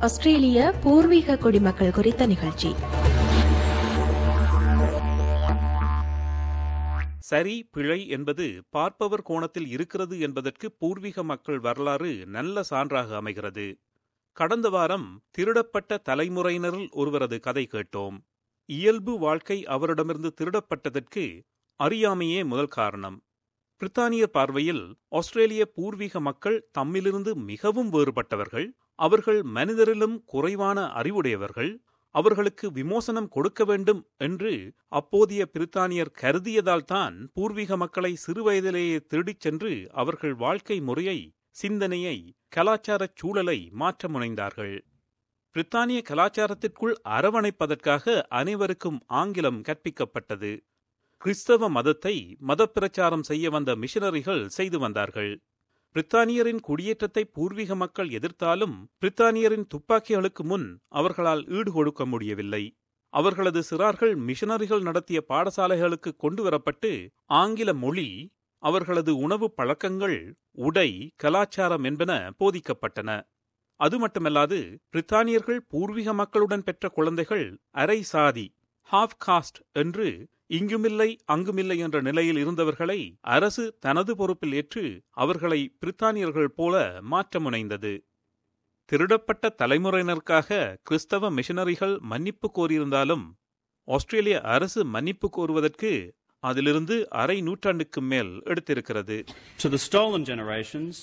ஆஸ்திரேலிய பூர்வீக குடிமக்கள் குறித்த நிகழ்ச்சி சரி பிழை என்பது பார்ப்பவர் கோணத்தில் இருக்கிறது என்பதற்கு பூர்வீக மக்கள் வரலாறு நல்ல சான்றாக அமைகிறது கடந்த வாரம் திருடப்பட்ட தலைமுறையினரில் ஒருவரது கதை கேட்டோம் இயல்பு வாழ்க்கை அவரிடமிருந்து திருடப்பட்டதற்கு அறியாமையே முதல் காரணம் பிரித்தானியர் பார்வையில் ஆஸ்திரேலிய பூர்வீக மக்கள் தம்மிலிருந்து மிகவும் வேறுபட்டவர்கள் அவர்கள் மனிதரிலும் குறைவான அறிவுடையவர்கள் அவர்களுக்கு விமோசனம் கொடுக்க வேண்டும் என்று அப்போதைய பிரித்தானியர் கருதியதால்தான் பூர்வீக மக்களை சிறுவயதிலேயே திருடிச் சென்று அவர்கள் வாழ்க்கை முறையை சிந்தனையை கலாச்சாரச் சூழலை மாற்ற முனைந்தார்கள் பிரித்தானிய கலாச்சாரத்திற்குள் அரவணைப்பதற்காக அனைவருக்கும் ஆங்கிலம் கற்பிக்கப்பட்டது கிறிஸ்தவ மதத்தை மதப்பிரச்சாரம் செய்ய வந்த மிஷனரிகள் செய்து வந்தார்கள் பிரித்தானியரின் குடியேற்றத்தை பூர்வீக மக்கள் எதிர்த்தாலும் பிரித்தானியரின் துப்பாக்கிகளுக்கு முன் அவர்களால் ஈடுகொடுக்க முடியவில்லை அவர்களது சிறார்கள் மிஷனரிகள் நடத்திய பாடசாலைகளுக்கு கொண்டுவரப்பட்டு ஆங்கில மொழி அவர்களது உணவு பழக்கங்கள் உடை கலாச்சாரம் என்பன போதிக்கப்பட்டன அது மட்டுமல்லாது பிரித்தானியர்கள் பூர்வீக மக்களுடன் பெற்ற குழந்தைகள் அரை சாதி ஹாஃப் காஸ்ட் என்று இங்குமில்லை அங்குமில்லை என்ற நிலையில் இருந்தவர்களை அரசு தனது பொறுப்பில் ஏற்று அவர்களை பிரித்தானியர்கள் போல மாற்ற முனைந்தது திருடப்பட்ட தலைமுறையினருக்காக கிறிஸ்தவ மிஷனரிகள் மன்னிப்பு கோரியிருந்தாலும் ஆஸ்திரேலிய அரசு மன்னிப்பு கோருவதற்கு அதிலிருந்து அரை நூற்றாண்டுக்கு மேல் எடுத்திருக்கிறது To the stolen generations,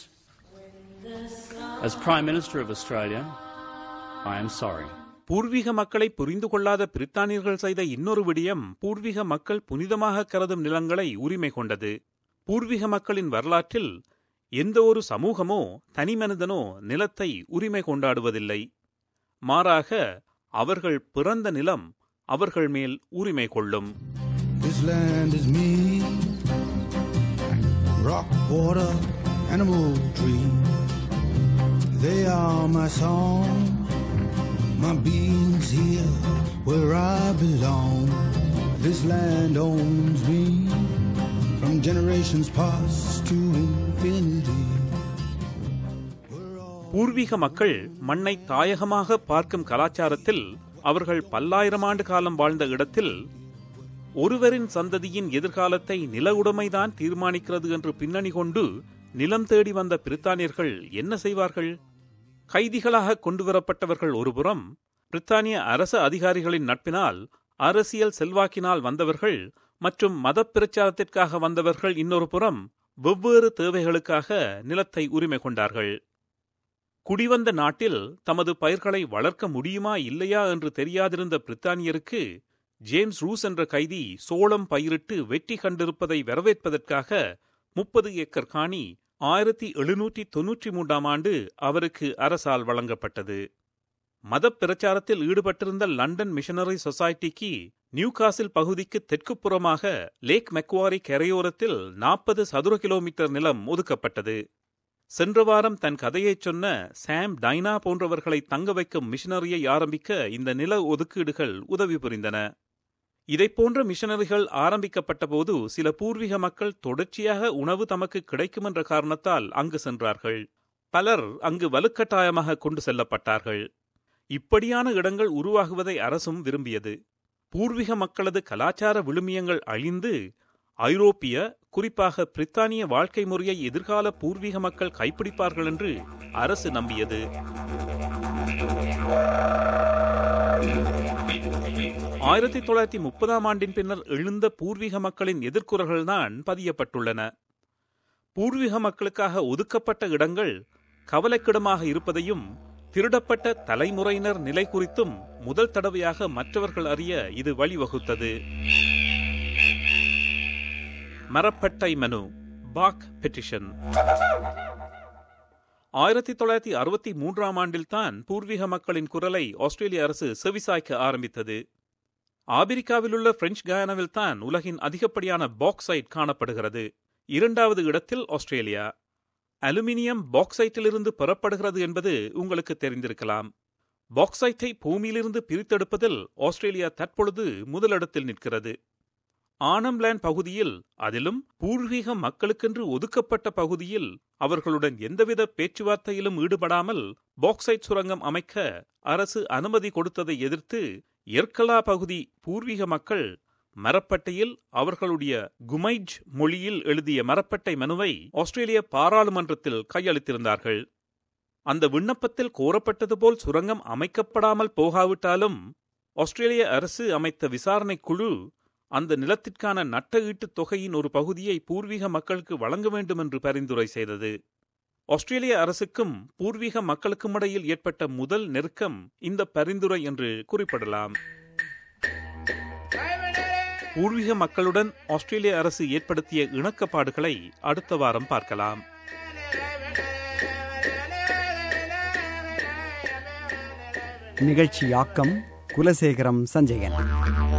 as Prime Minister of Australia, I am sorry. பூர்வீக மக்களை புரிந்து கொள்ளாத பிரித்தானியர்கள் செய்த இன்னொரு விடயம் பூர்வீக மக்கள் புனிதமாக கருதும் நிலங்களை உரிமை கொண்டது பூர்வீக மக்களின் வரலாற்றில் எந்த ஒரு சமூகமோ தனிமனிதனோ நிலத்தை உரிமை கொண்டாடுவதில்லை மாறாக அவர்கள் பிறந்த நிலம் அவர்கள் மேல் உரிமை கொள்ளும் This land is me. Rock, water, animal, tree. They are my song. My being's here where I belong. This land owns me from generations past to infinity. We're all பூர்வீக மக்கள் மண்ணை தாயகமாக பார்க்கும் கலாச்சாரத்தில் அவர்கள் பல்லாயிரம் ஆண்டு காலம் வாழ்ந்த இடத்தில் ஒருவரின் சந்ததியின் எதிர்காலத்தை நில உடைமைதான் தீர்மானிக்கிறது என்று பின்னணி கொண்டு நிலம் தேடி வந்த பிரித்தானியர்கள் என்ன செய்வார்கள் கைதிகளாக கொண்டுவரப்பட்டவர்கள் ஒருபுறம் பிரித்தானிய அரச அதிகாரிகளின் நட்பினால் அரசியல் செல்வாக்கினால் வந்தவர்கள் மற்றும் மதப் பிரச்சாரத்திற்காக வந்தவர்கள் இன்னொரு புறம் வெவ்வேறு தேவைகளுக்காக நிலத்தை உரிமை கொண்டார்கள் குடிவந்த நாட்டில் தமது பயிர்களை வளர்க்க முடியுமா இல்லையா என்று தெரியாதிருந்த பிரித்தானியருக்கு ஜேம்ஸ் ரூஸ் என்ற கைதி சோளம் பயிரிட்டு வெற்றி கண்டிருப்பதை வரவேற்பதற்காக முப்பது ஏக்கர் காணி ஆயிரத்தி எழுநூற்றி தொன்னூற்றி மூன்றாம் ஆண்டு அவருக்கு அரசால் வழங்கப்பட்டது மதப் பிரச்சாரத்தில் ஈடுபட்டிருந்த லண்டன் மிஷனரி சொசைட்டிக்கு நியூகாசில் பகுதிக்கு தெற்குப்புறமாக லேக் மெக்வாரி கரையோரத்தில் நாற்பது சதுர கிலோமீட்டர் நிலம் ஒதுக்கப்பட்டது சென்ற வாரம் தன் கதையைச் சொன்ன சாம் டைனா போன்றவர்களை தங்க வைக்கும் மிஷனரியை ஆரம்பிக்க இந்த நில ஒதுக்கீடுகள் உதவி புரிந்தன இதைப்போன்ற மிஷனரிகள் ஆரம்பிக்கப்பட்டபோது சில பூர்வீக மக்கள் தொடர்ச்சியாக உணவு தமக்கு கிடைக்கும் என்ற காரணத்தால் அங்கு சென்றார்கள் பலர் அங்கு வலுக்கட்டாயமாக கொண்டு செல்லப்பட்டார்கள் இப்படியான இடங்கள் உருவாகுவதை அரசும் விரும்பியது பூர்வீக மக்களது கலாச்சார விழுமியங்கள் அழிந்து ஐரோப்பிய குறிப்பாக பிரித்தானிய வாழ்க்கை முறையை எதிர்கால பூர்வீக மக்கள் கைப்பிடிப்பார்கள் என்று அரசு நம்பியது ஆயிரத்தி தொள்ளாயிரத்தி முப்பதாம் ஆண்டின் பின்னர் எழுந்த பூர்வீக மக்களின் எதிர்குறல்கள்தான் பதியப்பட்டுள்ளன பூர்வீக மக்களுக்காக ஒதுக்கப்பட்ட இடங்கள் கவலைக்கிடமாக இருப்பதையும் திருடப்பட்ட தலைமுறையினர் நிலை குறித்தும் முதல் தடவையாக மற்றவர்கள் அறிய இது வழிவகுத்தது மரப்பட்டை மனு பாக் பெட்டிஷன் ஆயிரத்தி தொள்ளாயிரத்தி அறுபத்தி மூன்றாம் ஆண்டில்தான் பூர்வீக மக்களின் குரலை ஆஸ்திரேலிய அரசு செவிசாய்க்க ஆரம்பித்தது ஆபிரிக்காவிலுள்ள பிரெஞ்சு கயானாவில்தான் உலகின் அதிகப்படியான பாக்சைட் காணப்படுகிறது இரண்டாவது இடத்தில் ஆஸ்திரேலியா அலுமினியம் பாக்சைட்டிலிருந்து பெறப்படுகிறது என்பது உங்களுக்கு தெரிந்திருக்கலாம் பாக்சைட்டை பூமியிலிருந்து பிரித்தெடுப்பதில் ஆஸ்திரேலியா தற்பொழுது முதலிடத்தில் நிற்கிறது ஆனம்லேண்ட் பகுதியில் அதிலும் பூர்வீக மக்களுக்கென்று ஒதுக்கப்பட்ட பகுதியில் அவர்களுடன் எந்தவித பேச்சுவார்த்தையிலும் ஈடுபடாமல் பாக்சைட் சுரங்கம் அமைக்க அரசு அனுமதி கொடுத்ததை எதிர்த்து எர்கலா பகுதி பூர்வீக மக்கள் மரப்பட்டையில் அவர்களுடைய குமைஜ் மொழியில் எழுதிய மரப்பட்டை மனுவை ஆஸ்திரேலிய பாராளுமன்றத்தில் கையளித்திருந்தார்கள் அந்த விண்ணப்பத்தில் கோரப்பட்டது போல் சுரங்கம் அமைக்கப்படாமல் போகாவிட்டாலும் ஆஸ்திரேலிய அரசு அமைத்த விசாரணை குழு அந்த நிலத்திற்கான நட்ட ஈட்டுத் தொகையின் ஒரு பகுதியை பூர்வீக மக்களுக்கு வழங்க வேண்டும் என்று பரிந்துரை செய்தது ஆஸ்திரேலிய அரசுக்கும் பூர்வீக மக்களுக்கும் இடையில் ஏற்பட்ட முதல் நெருக்கம் இந்த பரிந்துரை என்று குறிப்பிடலாம் பூர்வீக மக்களுடன் ஆஸ்திரேலிய அரசு ஏற்படுத்திய இணக்கப்பாடுகளை அடுத்த வாரம் பார்க்கலாம் நிகழ்ச்சியாக்கம் குலசேகரம் சஞ்சயன்